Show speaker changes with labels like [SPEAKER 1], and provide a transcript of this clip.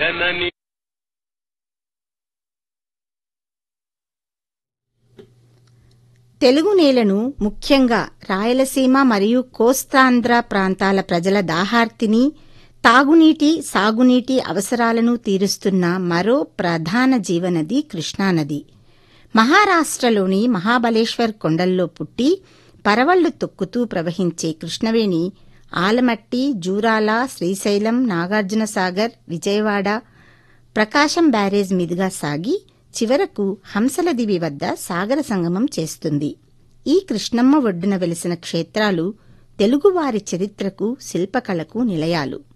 [SPEAKER 1] జనని
[SPEAKER 2] తెలుగు నేలను ముఖ్యంగా రాయలసీమ మరియు కోస్తాంధ్ర ప్రాంతాల ప్రజల దాహార్తిని తాగునీటి సాగునీటి అవసరాలను తీరుస్తున్న మరో ప్రధాన జీవనది కృష్ణానది మహారాష్ట్రలోని మహాబలేశ్వర్ కొండల్లో పుట్టి పరవళ్లు తొక్కుతూ ప్రవహించే కృష్ణవేణి ఆలమట్టి జూరాల శ్రీశైలం నాగార్జునసాగర్ విజయవాడ ప్రకాశం బ్యారేజ్ మీదుగా సాగి చివరకు హంసలదివి వద్ద సాగర సంగమం చేస్తుంది ఈ కృష్ణమ్మ ఒడ్డున వెలిసిన క్షేత్రాలు తెలుగువారి చరిత్రకు శిల్పకళకు నిలయాలు